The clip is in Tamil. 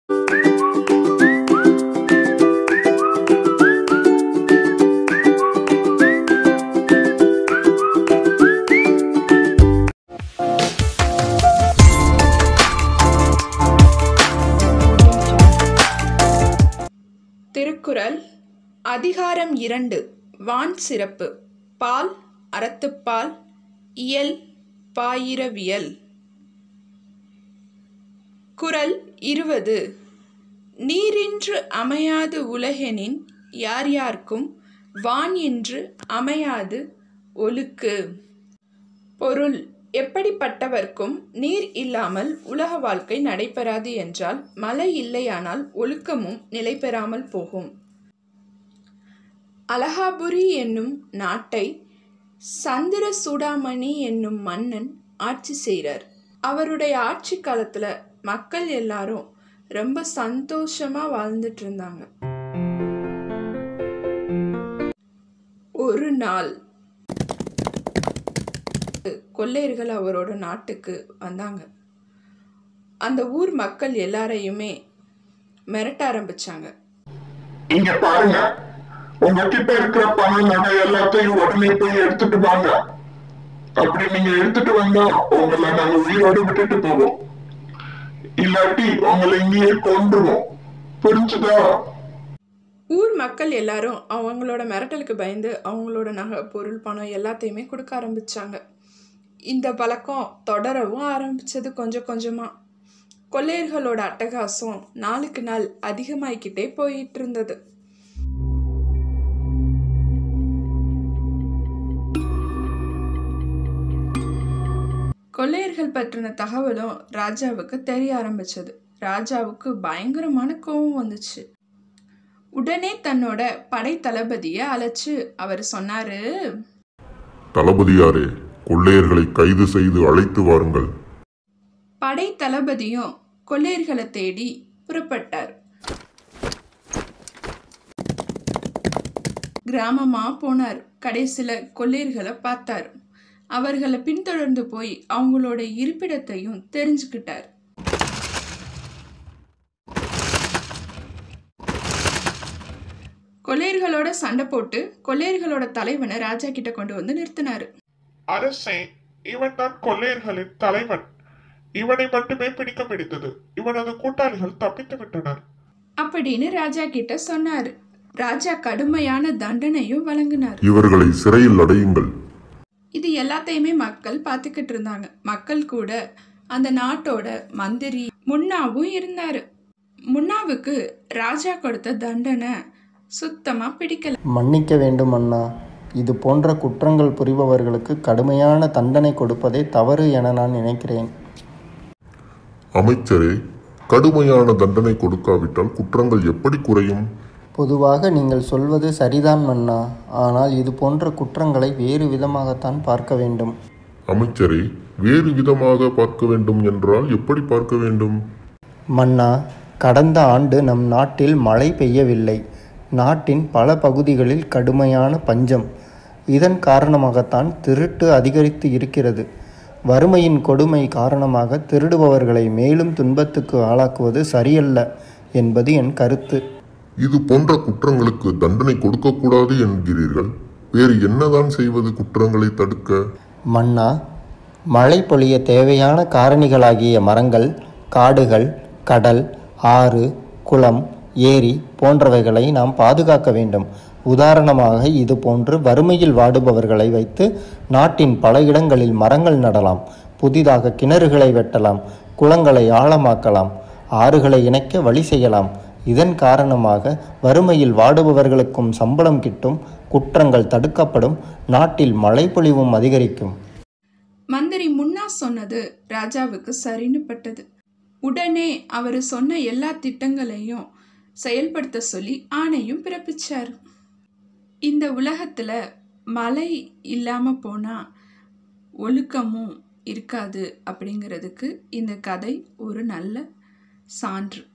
திருக்குறள் அதிகாரம் இரண்டு வான் சிறப்பு பால் அறத்துப்பால் இயல் பாயிரவியல் குறள் இருபது நீரின்று அமையாது உலகெனின் யார் யார்க்கும் வான் என்று அமையாது ஒழுக்கு பொருள் எப்படிப்பட்டவர்க்கும் நீர் இல்லாமல் உலக வாழ்க்கை நடைபெறாது என்றால் மழை இல்லையானால் ஒழுக்கமும் நிலை பெறாமல் போகும் அலகாபுரி என்னும் நாட்டை சந்திர சூடாமணி என்னும் மன்னன் ஆட்சி செய்கிறார் அவருடைய ஆட்சி காலத்தில் மக்கள் எல்லாரும் ரொம்ப சந்தோஷமா வாழ்ந்துட்டு இருந்தாங்க ஒரு நாள் கொள்ளையர்கள் அவரோட நாட்டுக்கு வந்தாங்க அந்த ஊர் மக்கள் எல்லாரையுமே மிரட்ட ஆரம்பிச்சாங்க இங்க பாருங்க உங்ககிட்ட இருக்கிற பணம் நகை எல்லாத்தையும் உடனே போய் எடுத்துட்டு வாங்க அப்படி நீங்க எடுத்துட்டு வந்தா உங்களை நாங்க உயிரோட விட்டுட்டு போவோம் இல்லாட்டி உங்களை இங்கேயே கொன்றுவோம் புரிஞ்சுதா ஊர் மக்கள் எல்லாரும் அவங்களோட மிரட்டலுக்கு பயந்து அவங்களோட நகை பொருள் பணம் எல்லாத்தையுமே கொடுக்க ஆரம்பிச்சாங்க இந்த பழக்கம் தொடரவும் ஆரம்பிச்சது கொஞ்சம் கொஞ்சமா கொள்ளையர்களோட அட்டகாசம் நாளுக்கு நாள் அதிகமாயிக்கிட்டே போயிட்டு இருந்தது கொள்ளையர்கள் பற்றின தகவலும் ராஜாவுக்கு தெரிய ஆரம்பிச்சது ராஜாவுக்கு பயங்கரமான கோபம் வந்துச்சு உடனே தன்னோட படை தளபதியை அழைச்சு அவர் சொன்னாரு தளபதியாரே கொள்ளையர்களை கைது செய்து அழைத்து வாருங்கள் படை தளபதியும் கொள்ளையர்களை தேடி புறப்பட்டார் கிராமமா போனார் கடைசியில கொள்ளையர்களை பார்த்தார் அவர்களை பின்தொடர்ந்து போய் அவங்களோட இருப்பிடத்தையும் தெரிஞ்சுக்கிட்டார் கொள்ளையர்களோட சண்டை போட்டு கொள்ளையர்களோட தலைவனை ராஜா கிட்ட கொண்டு வந்து நிறுத்தினாரு அரசே இவன் தான் கொள்ளையர்களின் தலைவன் இவனை மட்டுமே பிடிக்க பிடித்தது இவனது கூட்டாளிகள் தப்பித்து விட்டனர் அப்படின்னு ராஜா கிட்ட சொன்னாரு ராஜா கடுமையான தண்டனையும் வழங்கினார் இவர்களை சிறையில் அடையுங்கள் இது எல்லாத்தையுமே மக்கள் பார்த்துக்கிட்டு இருந்தாங்க மக்கள் கூட அந்த நாட்டோட மந்திரி முன்னாவும் இருந்தாரு முன்னாவுக்கு ராஜா கொடுத்த தண்டனை சுத்தமா பிடிக்கல மன்னிக்க வேண்டும் அண்ணா இது போன்ற குற்றங்கள் புரிபவர்களுக்கு கடுமையான தண்டனை கொடுப்பதே தவறு என நான் நினைக்கிறேன் அமைச்சரே கடுமையான தண்டனை கொடுக்காவிட்டால் குற்றங்கள் எப்படி குறையும் பொதுவாக நீங்கள் சொல்வது சரிதான் மன்னா ஆனால் இது போன்ற குற்றங்களை வேறு விதமாகத்தான் பார்க்க வேண்டும் அமைச்சரே வேறு விதமாக பார்க்க வேண்டும் என்றால் எப்படி பார்க்க வேண்டும் மன்னா கடந்த ஆண்டு நம் நாட்டில் மழை பெய்யவில்லை நாட்டின் பல பகுதிகளில் கடுமையான பஞ்சம் இதன் காரணமாகத்தான் திருட்டு அதிகரித்து இருக்கிறது வறுமையின் கொடுமை காரணமாக திருடுபவர்களை மேலும் துன்பத்துக்கு ஆளாக்குவது சரியல்ல என்பது என் கருத்து இது போன்ற குற்றங்களுக்கு தண்டனை கொடுக்கக்கூடாது என்கிறீர்கள் வேறு என்னதான் செய்வது குற்றங்களை தடுக்க மன்னா மழை பொழிய தேவையான காரணிகளாகிய மரங்கள் காடுகள் கடல் ஆறு குளம் ஏரி போன்றவைகளை நாம் பாதுகாக்க வேண்டும் உதாரணமாக இது போன்று வறுமையில் வாடுபவர்களை வைத்து நாட்டின் பல இடங்களில் மரங்கள் நடலாம் புதிதாக கிணறுகளை வெட்டலாம் குளங்களை ஆழமாக்கலாம் ஆறுகளை இணைக்க வழி செய்யலாம் இதன் காரணமாக வறுமையில் வாடுபவர்களுக்கும் சம்பளம் கிட்டும் குற்றங்கள் தடுக்கப்படும் நாட்டில் மழைப்பொழிவும் அதிகரிக்கும் மந்திரி முன்னா சொன்னது ராஜாவுக்கு சரின்னு பட்டது உடனே அவர் சொன்ன எல்லா திட்டங்களையும் செயல்படுத்த சொல்லி ஆணையும் பிறப்பிச்சார் இந்த உலகத்துல மழை இல்லாம போனா ஒழுக்கமும் இருக்காது அப்படிங்கிறதுக்கு இந்த கதை ஒரு நல்ல சான்று